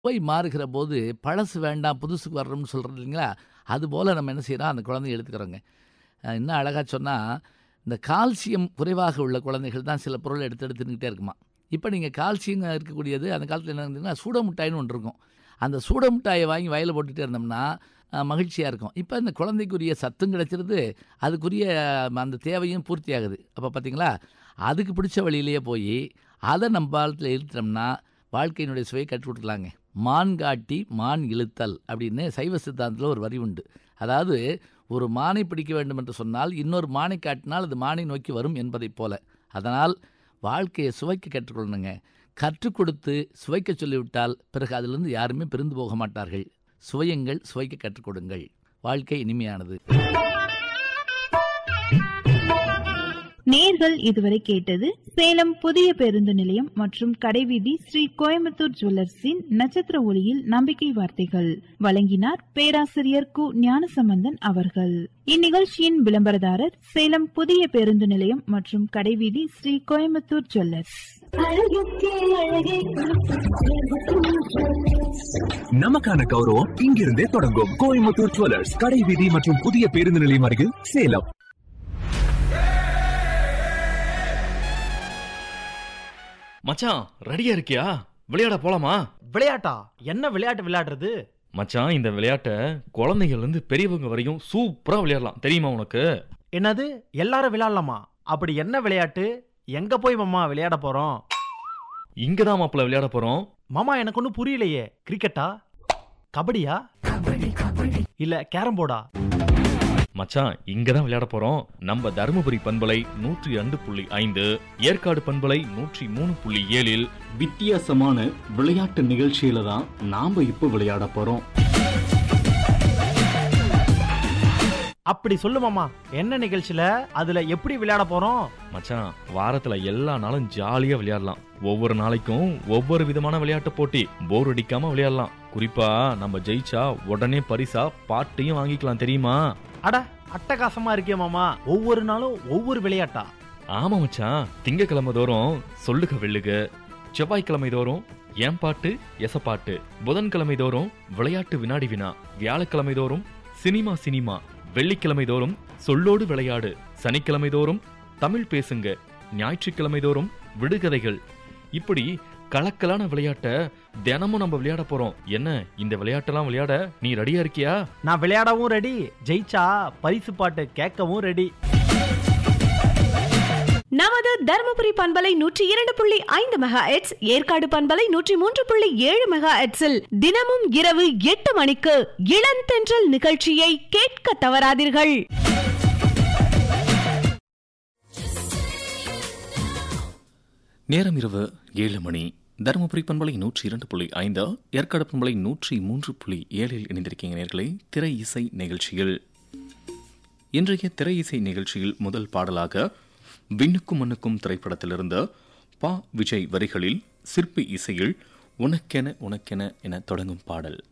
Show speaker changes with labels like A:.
A: சுவை மாறுகிற போது பழசு வேண்டாம் புதுசுக்கு வர்றோம்னு சொல்கிறது இல்லைங்களா அதுபோல் நம்ம என்ன செய்கிறோம் அந்த குழந்தைய எடுத்துக்கிறோங்க அஹ் இன்னும் அழகாக சொன்னால் இந்த கால்சியம் குறைவாக உள்ள குழந்தைகள் தான் சில பொருளை எடுத்து எடுத்து தின்னுக்கிட்டே இருக்குமா இப்போ நீங்கள் கால்சியம் இருக்கக்கூடியது அந்த காலத்தில் என்ன இருந்ததுன்னா சூட மிட்டாய்னு ஒன்று இருக்கும் அந்த சூட மிட்டாயை வாங்கி வயலில் போட்டுகிட்டே இருந்தோம்னா மகிழ்ச்சியாக இருக்கும் இப்போ இந்த குழந்தைக்குரிய சத்தும் கிடைச்சிருது அதுக்குரிய அஹ், அந்த தேவையும் பூர்த்தி ஆகுது அப்போ பார்த்தீங்களா அதுக்கு பிடிச்ச வழியிலேயே போய் அதை நம்ம பாலத்தில் இழுத்தோம்னா வாழ்க்கையினுடைய சுவையை கற்றுக் கொடுக்கலாங்க மான் காட்டி மான் இழுத்தல் அப்படின்னு சைவ சித்தாந்தத்தில் ஒரு வரி உண்டு அதாவது ஒரு மானை பிடிக்க வேண்டும் என்று சொன்னால் இன்னொரு மானை காட்டினால் அது மானை நோக்கி வரும் என்பதைப் போல அதனால் வாழ்க்கையை சுவைக்க கற்றுக்கொள்ளணுங்க கற்றுக் கொடுத்து சுவைக்க சொல்லிவிட்டால் பிறகு அதிலிருந்து யாருமே பிரிந்து போக மாட்டார்கள் சுவையுங்கள் சுவைக்க கற்றுக் கொடுங்கள் வாழ்க்கை இனிமையானது
B: நேர்கள் இதுவரை கேட்டது சேலம் புதிய பேருந்து நிலையம் மற்றும் கடைவீதி ஸ்ரீ கோயம்புத்தூர் ஜுவல்லர்ஸின் நட்சத்திர ஒளியில் நம்பிக்கை வார்த்தைகள் வழங்கினார் பேராசிரியர் கு ஞானசம்பந்தன் அவர்கள் இந்நிகழ்ச்சியின் விளம்பரதாரர் சேலம் புதிய பேருந்து நிலையம் மற்றும் கடைவீதி ஸ்ரீ கோயம்புத்தூர் ஜுவல்லர்ஸ்
C: நமக்கான கௌரவம் இங்கிருந்தே தொடங்கும் கோயம்புத்தூர் ஜுவல்லர்ஸ் கடை வீதி மற்றும் புதிய பேருந்து நிலையம் அருகில் சேலம்
D: மச்சான் ரெடியா இருக்கியா விளையாட போலாமா
E: விளையாட்டா என்ன விளையாட்டு விளையாடுறது
D: மச்சான் இந்த விளையாட்டை குழந்தைகள்ல இருந்து பெரியவங்க வரையும் சூப்பரா விளையாடலாம் தெரியுமா உனக்கு
E: என்னது எல்லாரும் விளையாடலாமா அப்படி என்ன விளையாட்டு எங்க போய் மாமா விளையாட போறோம்
D: இங்கதான் மாப்பிள்ள விளையாட போறோம்
E: மாமா எனக்கு ஒன்றும் புரியலையே கிரிக்கெட்டா கபடியா இல்ல கேரம் போர்டா
D: மச்சான் இங்கதான் விளையாட போறோம் நம்ம தருமபுரி பண்பலை நூற்றி ரெண்டு புள்ளி ஐந்து ஏற்காடு பண்பலை நூற்றி மூணு புள்ளி ஏழில்
F: வித்தியாசமான விளையாட்டு நிகழ்ச்சியில தான் நாம இப்போ விளையாட போறோம்
E: அப்படி சொல்லு மாமா என்ன நிகழ்ச்சியில அதுல எப்படி விளையாட போறோம்
D: மச்சான் வாரத்துல எல்லா நாளும் ஜாலியா விளையாடலாம் ஒவ்வொரு நாளைக்கும் ஒவ்வொரு விதமான விளையாட்டு போட்டி போர் அடிக்காம விளையாடலாம் குறிப்பா நம்ம ஜெயிச்சா உடனே பரிசா பாட்டையும் வாங்கிக்கலாம் தெரியுமா
E: அட அட்டகாசமா இருக்கே மாமா ஒவ்வொரு நாளும் ஒவ்வொரு விளையாட்டா
D: ஆமா மச்சான் திங்கக்கிழமை தோறும் சொல்லுக வெள்ளுக செவ்வாய்க்கிழமை தோறும் ஏன் பாட்டு எசப்பாட்டு புதன்கிழமை தோறும் விளையாட்டு வினாடி வினா வியாழக்கிழமை தோறும் சினிமா சினிமா வெள்ளிக்கிழமை தோறும் சொல்லோடு விளையாடு சனிக்கிழமை தோறும் தமிழ் பேசுங்க ஞாயிற்றுக்கிழமை தோறும் விடுகதைகள் இப்படி கலக்கலான விளையாட்டை தினமும் நம்ம விளையாட போறோம் என்ன இந்த விளையாட்டெல்லாம் விளையாட நீ ரெடியா இருக்கியா
E: நான் விளையாடவும் ரெடி ஜெயிச்சா பரிசு பாட்டு கேட்கவும் ரெடி
G: நமது தருமபுரி பண்பலை நூற்றி இரண்டு புள்ளி ஐந்து மெகா எட்ஸ் ஏற்காடு பண்பலை நூற்றி மூன்று புள்ளி ஏழு மெகா எட்ஸில் தினமும் இரவு எட்டு மணிக்கு இளந்தென்றல் நிகழ்ச்சியை கேட்க தவறாதீர்கள்
H: நேரம் இரவு ஏழு மணி தருமபுரி பண்பலை நூற்றி இரண்டு புள்ளி ஐந்து ஏற்காடு பண்பலை நூற்றி மூன்று புள்ளி ஏழில் இணைந்திருக்கீங்க நேர்களை திரை இசை நிகழ்ச்சியில் இன்றைய திரை இசை நிகழ்ச்சியில் முதல் பாடலாக விண்ணுக்கும் மண்ணுக்கும் திரைப்படத்திலிருந்து பா விஜய் வரிகளில் சிற்பி இசையில் உனக்கென உனக்கென என தொடங்கும் பாடல்